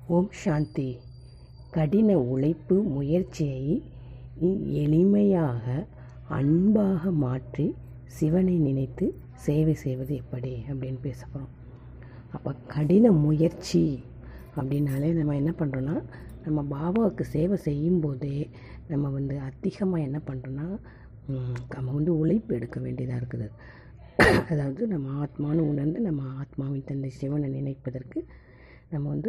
ஓம் சாந்தி கடின உழைப்பு முயற்சியை எளிமையாக அன்பாக மாற்றி சிவனை நினைத்து சேவை செய்வது எப்படி அப்படின்னு பேச போகிறோம் அப்போ கடின முயற்சி அப்படின்னாலே நம்ம என்ன பண்ணுறோன்னா நம்ம பாபாவுக்கு சேவை செய்யும்போதே நம்ம வந்து அதிகமாக என்ன பண்ணுறோன்னா நம்ம வந்து உழைப்பு எடுக்க வேண்டியதாக இருக்குது அதாவது நம்ம ஆத்மான்னு உணர்ந்து நம்ம ஆத்மாவின் தந்தை சிவனை நினைப்பதற்கு நம்ம வந்து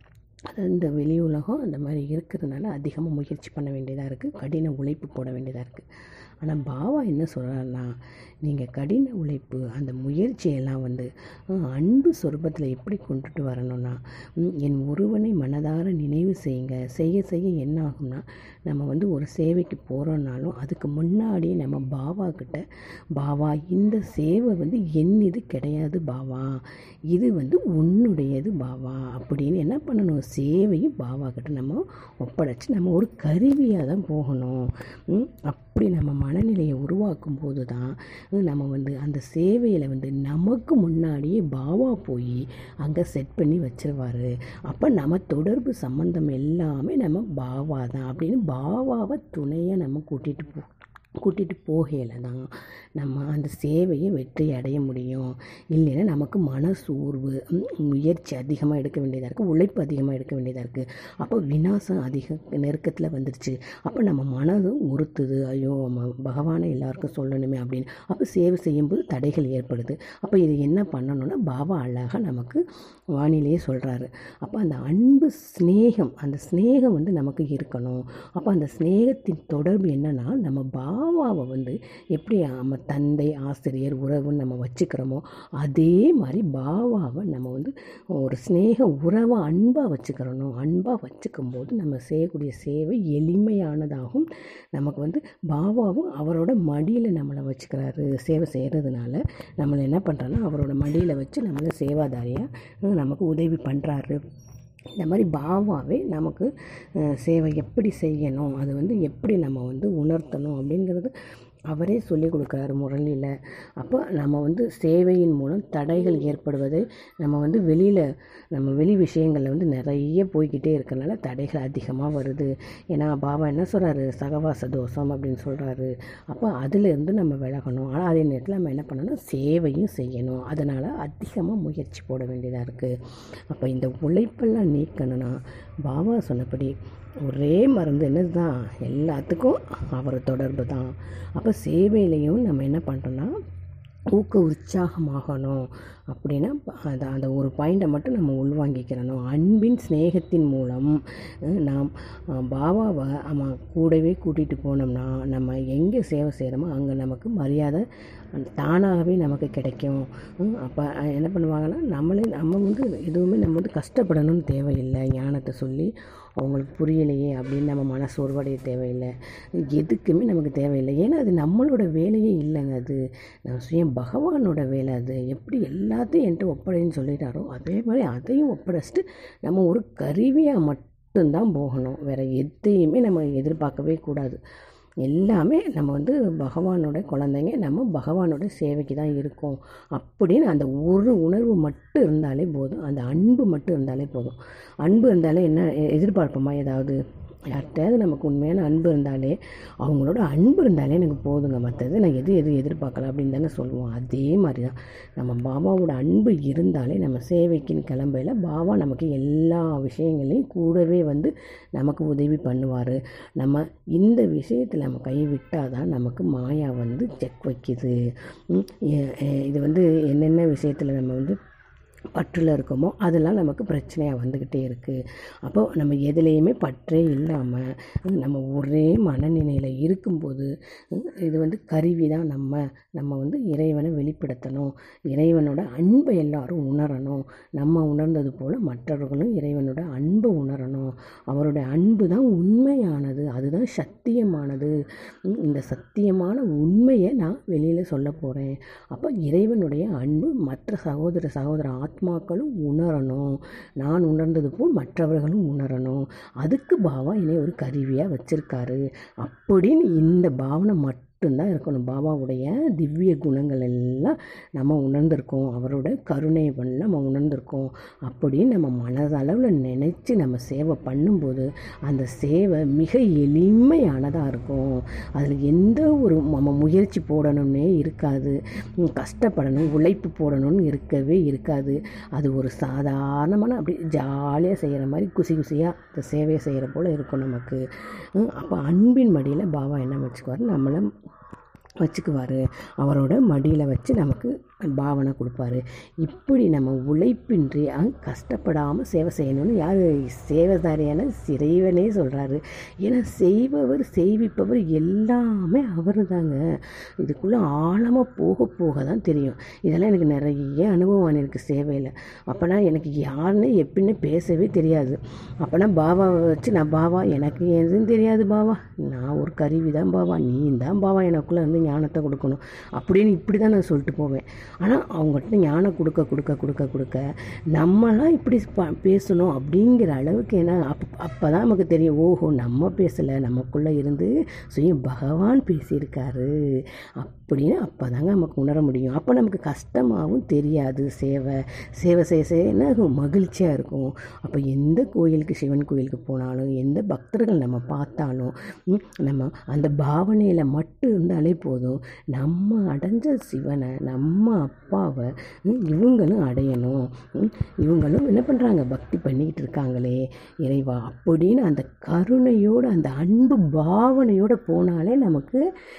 அது இந்த வெளி உலகம் அந்த மாதிரி இருக்கிறதுனால அதிகமாக முயற்சி பண்ண வேண்டியதாக இருக்குது கடின உழைப்பு போட வேண்டியதாக இருக்குது ஆனால் பாபா என்ன சொல்கிறாருன்னா நீங்கள் கடின உழைப்பு அந்த முயற்சியெல்லாம் வந்து அன்பு சொரூபத்தில் எப்படி கொண்டுட்டு வரணும்னா என் ஒருவனை மனதார நினைவு செய்யுங்க செய்ய செய்ய என்ன ஆகும்னா நம்ம வந்து ஒரு சேவைக்கு போகிறோன்னாலும் அதுக்கு முன்னாடியே நம்ம பாபா கிட்ட பாபா இந்த சேவை வந்து என் இது கிடையாது பாவா இது வந்து உன்னுடையது பாவா அப்படின்னு என்ன பண்ணணும் சேவையும் பாபா கிட்ட நம்ம ஒப்படைச்சி நம்ம ஒரு கருவியாக தான் போகணும் அப்படி நம்ம மனநிலையை உருவாக்கும் போது தான் நம்ம வந்து அந்த சேவையில் வந்து நமக்கு முன்னாடியே பாவா போய் அங்கே செட் பண்ணி வச்சிருவார் அப்போ நம்ம தொடர்பு சம்மந்தம் எல்லாமே நம்ம பாவா தான் அப்படின்னு பாவாவை துணையாக நம்ம கூட்டிகிட்டு போ கூட்டிகிட்டு போகையில் தான் நம்ம அந்த சேவையை வெற்றி அடைய முடியும் இல்லைன்னா நமக்கு மன சோர்வு முயற்சி அதிகமாக எடுக்க வேண்டியதாக இருக்குது உழைப்பு அதிகமாக எடுக்க வேண்டியதாக இருக்குது அப்போ வினாசம் அதிக நெருக்கத்தில் வந்துடுச்சு அப்போ நம்ம மனதும் உறுத்துது ஐயோ நம்ம பகவானை எல்லாருக்கும் சொல்லணுமே அப்படின்னு அப்போ சேவை செய்யும்போது தடைகள் ஏற்படுது அப்போ இது என்ன பண்ணணும்னா பாபா அழகாக நமக்கு வானிலையே சொல்கிறாரு அப்போ அந்த அன்பு ஸ்னேகம் அந்த ஸ்னேகம் வந்து நமக்கு இருக்கணும் அப்போ அந்த ஸ்னேகத்தின் தொடர்பு என்னென்னா நம்ம பாபாவை வந்து எப்படி நம்ம தந்தை ஆசிரியர் உறவுன்னு நம்ம வச்சுக்கிறோமோ அதே மாதிரி பாபாவை நம்ம வந்து ஒரு ஸ்னேக உறவை அன்பாக வச்சுக்கிறணும் அன்பாக வச்சுக்கும் போது நம்ம செய்யக்கூடிய சேவை எளிமையானதாகும் நமக்கு வந்து பாபாவும் அவரோட மடியில் நம்மளை வச்சுக்கிறாரு சேவை செய்கிறதுனால நம்மளை என்ன பண்ணுறோன்னா அவரோட மடியில் வச்சு நம்மளை சேவாதாரியாக நமக்கு உதவி பண்ணுறாரு இந்த மாதிரி பாவாவே நமக்கு சேவை எப்படி செய்யணும் அது வந்து எப்படி நம்ம வந்து உணர்த்தணும் அப்படிங்கிறது அவரே சொல்லிக் கொடுக்குறாரு முரளியில் அப்போ நம்ம வந்து சேவையின் மூலம் தடைகள் ஏற்படுவதை நம்ம வந்து வெளியில் நம்ம வெளி விஷயங்களில் வந்து நிறைய போய்கிட்டே இருக்கனால தடைகள் அதிகமாக வருது ஏன்னா பாபா என்ன சொல்கிறாரு சகவாச தோஷம் அப்படின்னு சொல்கிறாரு அப்போ அதுலேருந்து நம்ம விலகணும் ஆனால் அதே நேரத்தில் நம்ம என்ன பண்ணணும் சேவையும் செய்யணும் அதனால் அதிகமாக முயற்சி போட வேண்டியதாக இருக்குது அப்போ இந்த உழைப்பெல்லாம் நீக்கணும்னா பாபா சொன்னபடி ஒரே மருந்து என்னது தான் எல்லாத்துக்கும் அவர் தொடர்பு தான் அப்போ சேவையிலையும் நம்ம என்ன பண்ணுறோன்னா ஊக்க உற்சாகமாகணும் அப்படின்னா அந்த அந்த ஒரு பாயிண்ட்டை மட்டும் நம்ம உள்வாங்கிக்கிறணும் அன்பின் ஸ்னேகத்தின் மூலம் நாம் பாபாவை நம்ம கூடவே கூட்டிகிட்டு போனோம்னா நம்ம எங்கே சேவை செய்கிறோமோ அங்கே நமக்கு மரியாதை தானாகவே நமக்கு கிடைக்கும் அப்போ என்ன பண்ணுவாங்கன்னா நம்மளே நம்ம வந்து எதுவுமே நம்ம வந்து கஷ்டப்படணும்னு தேவையில்லை ஞானத்தை சொல்லி அவங்களுக்கு புரியலையே அப்படின்னு நம்ம மனசு ஒருவடைய தேவையில்லை எதுக்குமே நமக்கு தேவையில்லை ஏன்னா அது நம்மளோட வேலையே இல்லைங்க அது நம்ம சுய பகவானோட வேலை அது எப்படி எல்லாத்தையும் என்கிட்ட ஒப்படைன்னு சொல்லிட்டாரோ அதே மாதிரி அதையும் ஒப்படைச்சிட்டு நம்ம ஒரு கருவியாக மட்டும்தான் போகணும் வேறு எதையுமே நம்ம எதிர்பார்க்கவே கூடாது எல்லாமே நம்ம வந்து பகவானோட குழந்தைங்க நம்ம பகவானோட சேவைக்கு தான் இருக்கோம் அப்படின்னு அந்த ஒரு உணர்வு மட்டும் இருந்தாலே போதும் அந்த அன்பு மட்டும் இருந்தாலே போதும் அன்பு இருந்தாலே என்ன எதிர்பார்ப்போமா ஏதாவது யார்கிட்டயாவது நமக்கு உண்மையான அன்பு இருந்தாலே அவங்களோட அன்பு இருந்தாலே எனக்கு போதுங்க மற்றது நான் எது எது எதிர்பார்க்கல அப்படின்னு தானே சொல்லுவோம் அதே மாதிரி தான் நம்ம பாபாவோட அன்பு இருந்தாலே நம்ம சேவைக்குன்னு கிளம்பையில் பாபா நமக்கு எல்லா விஷயங்களையும் கூடவே வந்து நமக்கு உதவி பண்ணுவார் நம்ம இந்த விஷயத்தில் நம்ம கைவிட்டால் தான் நமக்கு மாயா வந்து செக் வைக்குது இது வந்து என்னென்ன விஷயத்தில் நம்ம வந்து பற்றில் இருக்கோமோ அதெல்லாம் நமக்கு பிரச்சனையாக வந்துக்கிட்டே இருக்குது அப்போ நம்ம எதுலேயுமே பற்றே இல்லாமல் நம்ம ஒரே மனநிலையில் இருக்கும்போது இது வந்து கருவி தான் நம்ம நம்ம வந்து இறைவனை வெளிப்படுத்தணும் இறைவனோட அன்பை எல்லாரும் உணரணும் நம்ம உணர்ந்தது போல் மற்றவர்களும் இறைவனோட அன்பை உணரணும் அவருடைய அன்பு தான் உண்மையானது அதுதான் சத்தியமானது இந்த சத்தியமான உண்மையை நான் வெளியில் சொல்ல போகிறேன் அப்போ இறைவனுடைய அன்பு மற்ற சகோதர சகோதர ஆத்மாக்களும் உணரணும் நான் உணர்ந்தது போல் மற்றவர்களும் உணரணும் அதுக்கு பாவா என்னை ஒரு கருவியாக வச்சுருக்காரு அப்படின்னு இந்த பாவனை மட்டும் மட்டும்தான் இருக்கணும் பாபாவுடைய திவ்ய குணங்கள் எல்லாம் நம்ம உணர்ந்திருக்கோம் அவரோட கருணை பண்ண நம்ம உணர்ந்திருக்கோம் அப்படின்னு நம்ம மனதளவில் நினச்சி நம்ம சேவை பண்ணும்போது அந்த சேவை மிக எளிமையானதாக இருக்கும் அதில் எந்த ஒரு நம்ம முயற்சி போடணும்னே இருக்காது ம், கஷ்டப்படணும் உழைப்பு போடணும்னு இருக்கவே இருக்காது அது ஒரு சாதாரணமான அப்படி ஜாலியாக செய்கிற மாதிரி குசி குசியாக இந்த சேவையை செய்கிற போல் இருக்கும் நமக்கு அப்போ அன்பின் மடியில் பாபா என்ன வச்சுக்குவார் நம்மளை வச்சுக்குவார் அவரோட மடியில் வச்சு நமக்கு பாவனை கொடுப்பாரு இப்படி நம்ம உழைப்பின்றி அஹ், கஷ்டப்படாமல் சேவை செய்யணும்னு யார் சேவைதாரியான சிறைவனே சொல்கிறாரு ஏன்னா செய்பவர் செய்விப்பவர் எல்லாமே அவர் தாங்க இதுக்குள்ளே ஆழமாக போக போக தான் தெரியும் இதெல்லாம் எனக்கு நிறைய அனுபவம் எனக்கு சேவையில் அப்போனா எனக்கு யாருன்னு எப்படின்னு பேசவே தெரியாது அப்போனா பாபாவை வச்சு நான் பாபா எனக்கு எதுவும் தெரியாது பாபா நான் ஒரு கருவி தான் பாபா நீ தான் பாபா எனக்குள்ளே இருந்து ஞானத்தை கொடுக்கணும் அப்படின்னு இப்படி தான் நான் சொல்லிட்டு போவேன் ஆனால் அவங்ககிட்ட ஞானம் கொடுக்க கொடுக்க கொடுக்க கொடுக்க நம்மளாம் இப்படி ப- பேசணும் அப்படிங்கிற அளவுக்கு என்ன அப் அப்போ தான் நமக்கு தெரியும் ஓஹோ நம்ம பேசலை நமக்குள்ளே இருந்து சுய பகவான் பேசியிருக்காரு அப்படின்னு அப்போ தாங்க நமக்கு உணர முடியும் அப்போ நமக்கு கஷ்டமாகவும் தெரியாது சேவை சேவை செய்ய செய்ய என்ன ஆகும்? மகிழ்ச்சியாக இருக்கும் அப்போ எந்த கோயிலுக்கு சிவன் கோயிலுக்கு போனாலும் எந்த பக்தர்கள் நம்ம பார்த்தாலும் ம், நம்ம அந்த பாவனையில் மட்டும் இருந்தாலே போதும் நம்ம அடைஞ்ச சிவனை நம்ம அப்பாவை ம், இவங்களும் அடையணும் ம், இவங்களும் என்ன பண்ணுறாங்க பக்தி பண்ணிக்கிட்டு இருக்காங்களே இறைவா அப்படின்னு அந்த கருணையோடு அந்த அன்பு பாவனையோடு போனாலே நமக்கு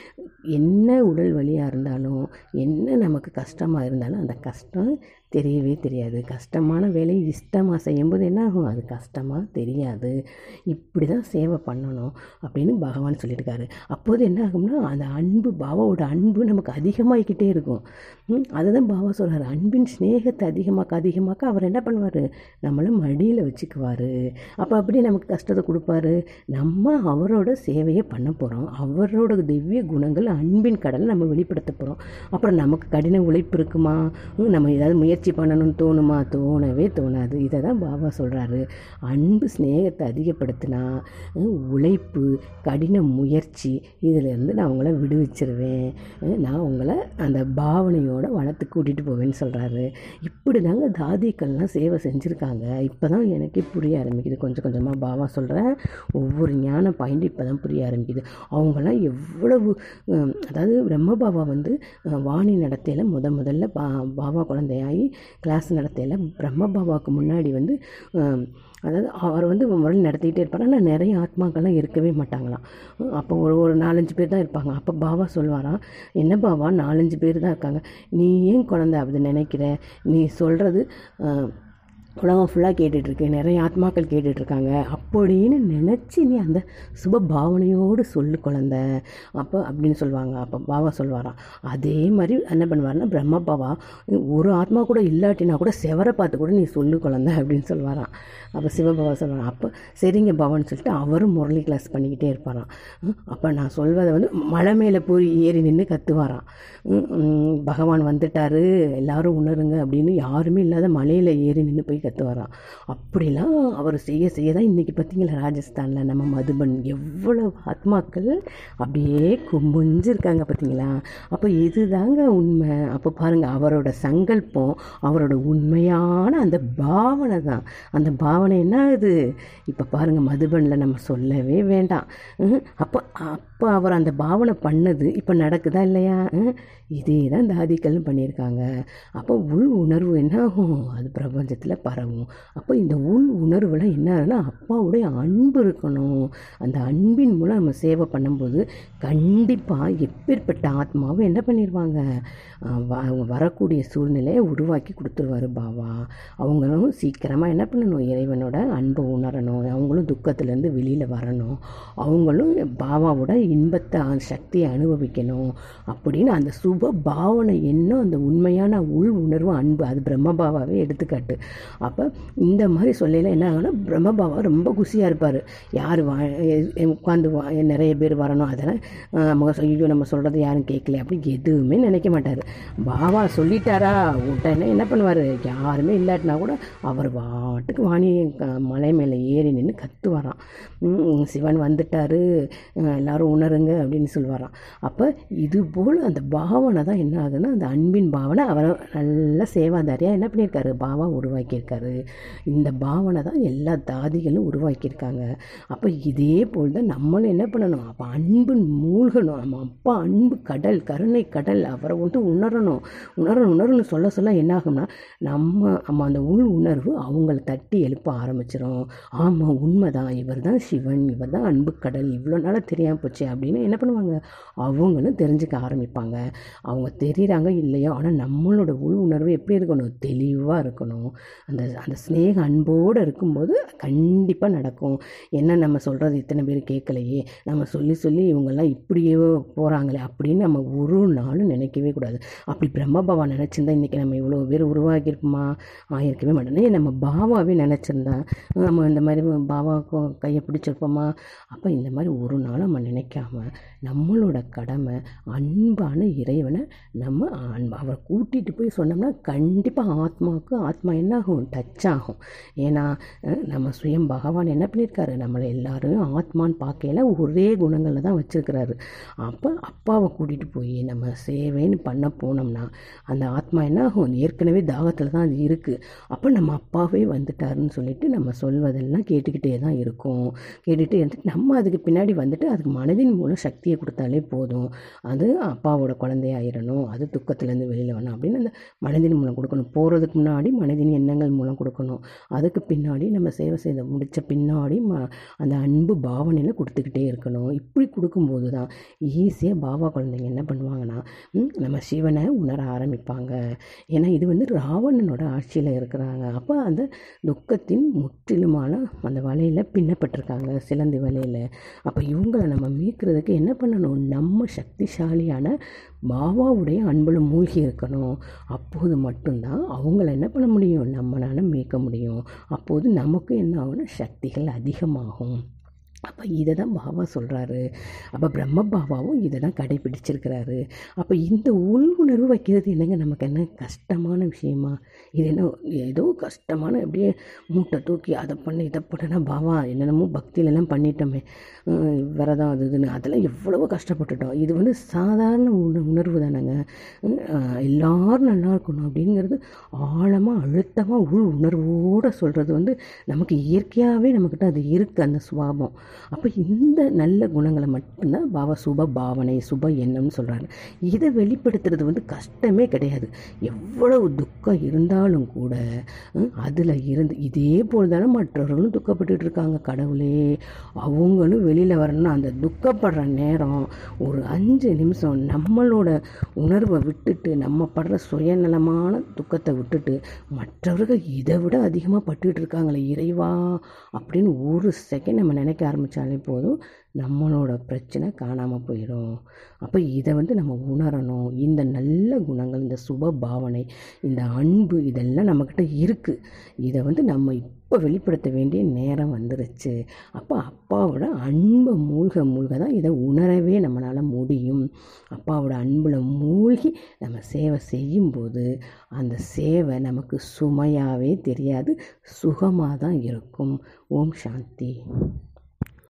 என்ன உடல் வலியாக இருந்தாலும் என்ன நமக்கு கஷ்டமாக இருந்தாலும் அந்த கஷ்டம் தெரியவே தெரியாது கஷ்டமான வேலையை இஷ்டமாக செய்யும்போது என்ன ஆகும் அது கஷ்டமாக தெரியாது இப்படி தான் சேவை பண்ணணும் அப்படின்னு பகவான் சொல்லியிருக்காரு அப்போது என்ன ஆகும்னா அந்த அன்பு பாபாவோட அன்பு நமக்கு அதிகமாகிக்கிட்டே இருக்கும் ம், அதுதான் பாபா சொல்கிறார் அன்பின் ஸ்நேகத்தை அதிகமாக்க அதிகமாக்க அவர் என்ன பண்ணுவார் நம்மளை மடியில் வச்சுக்குவார் அப்போ அப்படி நமக்கு கஷ்டத்தை கொடுப்பாரு நம்ம அவரோட சேவையை பண்ண போகிறோம் அவரோட திவ்ய குணங்கள் அன்பின் கடலை நம்ம வெளிப்படுத்த போகிறோம் அப்புறம் நமக்கு கடின உழைப்பு இருக்குமா ம், நம்ம ஏதாவது முயற்சி பண்ணணும்னு தோணுமா தோணவே தோணாது இதை தான் பாபா சொல்கிறாரு அன்பு ஸ்நேகத்தை அதிகப்படுத்தினா ம், உழைப்பு கடின முயற்சி இதிலேருந்து நான் உங்களை விடுவிச்சிருவேன் ம், நான் உங்களை அந்த பாவனையோட வளர்த்து கூட்டிகிட்டு போவேன்னு சொல்கிறாரு இப்படி தாங்க தாதிக்கள்லாம் சேவை செஞ்சுருக்காங்க இப்போ தான் எனக்கே புரிய ஆரம்பிக்குது கொஞ்சம் கொஞ்சமாக பாபா சொல்கிற ஒவ்வொரு ஞான பாயிண்ட் இப்போ தான் புரிய ஆரம்பிக்குது அவங்களாம் எவ்வளவு ஹம், அதாவது பிரம்ம பாபா வந்து அஹ், வாணி நடத்தையில் முத முதல்ல பா பாபா குழந்தையாகி கிளாஸ் நடத்தையில் பிரம்ம பாபாவுக்கு முன்னாடி வந்து ஹம், அதாவது அவர் வந்து முதல்ல நடத்திக்கிட்டே இருப்பார் ஆனால் நிறைய ஆத்மாக்கள்லாம் இருக்கவே மாட்டாங்களாம் ஹம், அப்போ ஒரு ஒரு நாலஞ்சு பேர் தான் இருப்பாங்க அப்போ பாபா சொல்வாராம் என்ன பாபா நாலஞ்சு பேர் தான் இருக்காங்க நீ ஏன் குழந்தை அப்படி நினைக்கிற நீ சொல்கிறது உலகம் ஃபுல்லாக கேட்டுட்ருக்கு நிறைய ஆத்மாக்கள் கேட்டுட்ருக்காங்க அப்படின்னு நினச்சி நீ அந்த சுப பாவனையோடு சொல்லு குழந்த அப்போ அப்படின்னு சொல்லுவாங்க அப்போ பாபா சொல்வாராம் அதே மாதிரி என்ன பண்ணுவார்னா பிரம்ம பாபா ஒரு ஆத்மா கூட இல்லாட்டினா கூட செவரை பார்த்து கூட நீ சொல்லு குழந்த அப்படின்னு சொல்வாராம் அப்போ சிவபாபா சொல்லுவாங்க அப்போ சரிங்க பாபான்னு சொல்லிட்டு அவரும் முரளி கிளாஸ் பண்ணிக்கிட்டே இருப்பாராம் ம், அப்போ நான் சொல்வதை வந்து மலை மேலே போய் ஏறி நின்று கத்துவாராம் ம், ம், பகவான் வந்துட்டாரு எல்லாரும் உணருங்க அப்படின்னு யாருமே இல்லாத மலையில் ஏறி நின்று போய் கத்துவாராம் அப்படிலாம் அவர் செய்ய செய்ய தான் இன்றைக்கி பார்த்தீங்களா ராஜஸ்தானில் நம்ம மதுபன் எவ்வளவு ஆத்மாக்கள் அப்படியே குமிஞ்சு இருக்காங்க பார்த்தீங்களா அப்போ இதுதாங்க உண்மை அப்போ பாருங்கள் அவரோட சங்கல்பம் அவரோட உண்மையான அந்த பாவனை தான் அந்த பாவனை என்ன ஆகுது இப்போ பாருங்கள் மதுபனில் நம்ம சொல்லவே வேண்டாம் ம், அப்போ அப்போ அவர் அந்த பாவனை பண்ணது இப்போ நடக்குதா இல்லையா ம், இதே தான் தாதிக்கள்னு பண்ணியிருக்காங்க அப்போ உள் உணர்வு என்ன ஆகும் அது பிரபஞ்சத்தில் பரவும் அப்போ இந்த உள் உணர்வில் என்ன ஆகுதுன்னா அப்பாவுடைய அன்பு இருக்கணும் அந்த அன்பின் மூலம் நம்ம சேவை பண்ணும்போது கண்டிப்பாக எப்பேற்பட்ட ஆத்மாவும் என்ன பண்ணிடுவாங்க அஹ் வ- அவங்க வரக்கூடிய சூழ்நிலையை உருவாக்கி கொடுத்துருவாரு பாபா அவங்களும் சீக்கிரமாக என்ன பண்ணணும் இறைவனோட அன்பை உணரணும் அவங்களும் துக்கத்துலேருந்து வெளியில் வரணும் அவங்களும் பாபாவோட இன்பத்தை அ- சக்தியை அனுபவிக்கணும் அப்படின்னு அந்த சுப பாவனை என்ன அந்த உண்மையான உள் உணர்வு அன்பு அது பிரம்ம பாபாவே எடுத்துக்காட்டு அப்போ இந்த மாதிரி சொல்லையில் என்ன ஆகும்னா பிரம்மபாவா ரொம்ப குஷியாக இருப்பார் யார் வா உட்காந்து வா நிறைய பேர் வரணும் அதெல்லாம் அஹ், நம்ம ஐயோ நம்ம சொல்கிறது யாரும் கேட்கல அப்படி எதுவுமே நினைக்க மாட்டார் பாபா சொல்லிட்டாரா உடனே என்ன பண்ணுவார் யாருமே இல்லாட்டினா கூட அவர் பாட்டுக்கு வாணி க- மலை மேலே ஏறி நின்று கத்துவாராம் "ம், சிவன் வந்துட்டாரு அஹ், எல்லாரும் உணருங்க அப்படின்னு சொல்லுவாராம் அப்போ இது போல் அந்த பாவனை தான் என்ன ஆகுதுன்னா அந்த அன்பின் பாவனை அவரை நல்ல சேவாதாரியாக என்ன பண்ணியிருக்காரு பாவா உருவாக்கியிருக்காரு இந்த பாவனை தான் எல்லா தாதிகளும் உருவாக்கியிருக்காங்க அப்போ இதே போல் தான் நம்மளும் என்ன பண்ணணும் அப்போ அன்பு மூழ்கணும் நம்ம அப்பா அன்பு கடல் கருணை கடல் அவரை வந்து உணரணும் உணரணும் உணரணும் சொல்ல சொல்ல என்ன ஆகும்னா நம்ம நம்ம அந்த உள் உணர்வு அவங்கள தட்டி எழுப்ப ஆரம்பிச்சிடும் ஆமாம் உண்மைதான் இவர் தான் சிவன் இவர் தான் அன்பு கடல் இவ்வளோ நாளாக தெரியாமல் போச்சு அப்படின்னு என்ன பண்ணுவாங்க அவங்களும் தெரிஞ்சுக்க ஆரம்பிப்பாங்க அவங்க தெரியுறாங்க இல்லையோ ஆனால் நம்மளோட உள் உணர்வு எப்படி இருக்கணும் தெளிவாக இருக்கணும் அந்த அந்த ஸ்நேக அன்போடு இருக்கும்போது கண்டிப்பாக நடக்கும் என்ன நம்ம சொல்கிறது இத்தனை பேர் கேட்கலையே நம்ம சொல்லி சொல்லி இவங்கெல்லாம் இப்படியே போகிறாங்களே அப்படின்னு நம்ம ஒரு நாளும் நினைக்கவே கூடாது அப்படி பிரம்மபாவா நினச்சிருந்தா இன்றைக்கி நம்ம இவ்வளோ பேர் உருவாக்கியிருப்போமா ஆயிருக்கவே மாட்டோம் ஏன் நம்ம பாவாவே நினச்சிருந்தா நம்ம இந்த மாதிரி பாவாவுக்கு கையை பிடிச்சிருப்போமா அப்போ இந்த மாதிரி ஒரு நாளும் நம்ம நினைக்காம நம்மளோட கடமை அன்பான இறைவனை நம்ம அன்பு அவரை கூட்டிகிட்டு போய் சொன்னோம்னா கண்டிப்பாக ஆத்மாவுக்கு ஆத்மா என்ன ஆகும் டச் ஆகும் ஏன்னா அஹ், நம்ம சுயம் பகவான் என்ன பண்ணியிருக்காரு நம்மளை எல்லாரும் ஆத்மான்னு பார்க்கையில ஒரே குணங்களில் தான் வச்சுருக்கிறாரு அப்போ அப்பாவை கூட்டிகிட்டு போய் நம்ம சேவைன்னு பண்ண போனோம்னா அந்த ஆத்மா என்ன ஆகும் ஏற்கனவே தாகத்தில் தான் அது இருக்குது அப்போ நம்ம அப்பாவே வந்துட்டாருன்னு சொல்லிட்டு நம்ம சொல்வதெல்லாம் கேட்டுக்கிட்டே தான் இருக்கும் கேட்டுகிட்டே இருந்துட்டு நம்ம அதுக்கு பின்னாடி வந்துட்டு அதுக்கு மனதின் மூலம் சக்தியை கொடுத்தாலே போதும் அது அப்பாவோட குழந்தையாயிரணும் அது துக்கத்துலேருந்து வெளியில் வரணும் அப்படின்னு அந்த மனதின் மூலம் கொடுக்கணும் போகிறதுக்கு முன்னாடி மனதின் எண்ணங்கள் மூலம் கொடுக்கணும் அதுக்கு பின்னாடி நம்ம சேவை செய்த முடித்த பின்னாடி ம அந்த அன்பு பாவனையில் கொடுத்துக்கிட்டே இருக்கணும் இப்படி கொடுக்கும்போது தான் ஈஸியாக பாபா குழந்தைங்க என்ன பண்ணுவாங்கன்னா ம், நம்ம சிவனை உணர ஆரம்பிப்பாங்க ஏன்னா இது வந்து ராவணனோட ஆட்சியில் இருக்கிறாங்க அப்போ அந்த துக்கத்தின் முற்றிலுமான அந்த வலையில் பின்னப்பட்டிருக்காங்க சிலந்தி வலையில் அப்போ இவங்களை நம்ம மீட்கிறதுக்கு என்ன பண்ணணும் நம்ம சக்திசாலியான பாபாவுடைய அன்பில் மூழ்கி இருக்கணும் அப்போது மட்டும்தான் அவங்கள என்ன பண்ண முடியும் நம்மளால் மீட்க முடியும் அப்போது நமக்கு என்ன ஆகும்னா சக்திகள் அதிகமாகும் அப்போ இதை தான் பாபா சொல்கிறாரு அப்போ பிரம்ம பாபாவும் இதை தான் கடைபிடிச்சிருக்கிறாரு அப்போ இந்த உள் உணர்வு வைக்கிறது என்னங்க நமக்கு என்ன கஷ்டமான விஷயமா இது என்ன ஏதோ கஷ்டமான அப்படியே மூட்டை தூக்கி அதை பண்ண இதை பண்ணுனா பாபா என்னென்னமோ பக்தியிலலாம் பண்ணிட்டோமே ஹம், விரதம் அது இதுன்னு அதெல்லாம் எவ்வளவோ கஷ்டப்பட்டுட்டோம் இது வந்து சாதாரண உண உணர்வு தானேங்க ஹம், ஆஹ், எல்லாரும் நல்லா இருக்கணும் அப்படிங்கிறது ஆழமாக அழுத்தமாக உள் உணர்வோடு சொல்கிறது வந்து நமக்கு இயற்கையாகவே நம்மக்கிட்ட அது இருக்குது அந்த சுபாவம் அப்போ இந்த நல்ல குணங்களை மட்டும்தான் பாபா சுப பாவனை சுப எண்ணம்னு சொல்கிறாரு இதை வெளிப்படுத்துறது வந்து கஷ்டமே கிடையாது எவ்வளவு துக்கம் இருந்தாலும் கூட அதில் இருந்து இதே போல் தானே மற்றவர்களும் துக்கப்பட்டுட்டு இருக்காங்க கடவுளே அவங்களும் வெளியில் வரணும்னா அந்த துக்கப்படுற நேரம் ஒரு அஞ்சு நிமிஷம் நம்மளோட உணர்வை விட்டுட்டு நம்ம படுற சுயநலமான துக்கத்தை விட்டுட்டு மற்றவர்கள் இதை விட அதிகமாக பட்டுக்கிட்டு இருக்காங்களே இறைவா அப்படின்னு ஒரு செகண்ட் நம்ம நினைக்க ஆரம்பித்தாலே போதும் நம்மளோட பிரச்சனை காணாமல் போயிடும் அப்போ இதை வந்து நம்ம உணரணும் இந்த நல்ல குணங்கள் இந்த சுப பாவனை இந்த அன்பு இதெல்லாம் நம்மக்கிட்ட இருக்குது இதை வந்து நம்ம இப்போ வெளிப்படுத்த வேண்டிய நேரம் வந்துருச்சு அப்போ அப்பாவோட அன்பை மூழ்க மூழ்க தான் இதை உணரவே நம்மளால் முடியும் அப்பாவோட அன்பில் மூழ்கி நம்ம சேவை செய்யும்போது அந்த சேவை நமக்கு சுமையாகவே தெரியாது சுகமாக தான் இருக்கும் ஓம் சாந்தி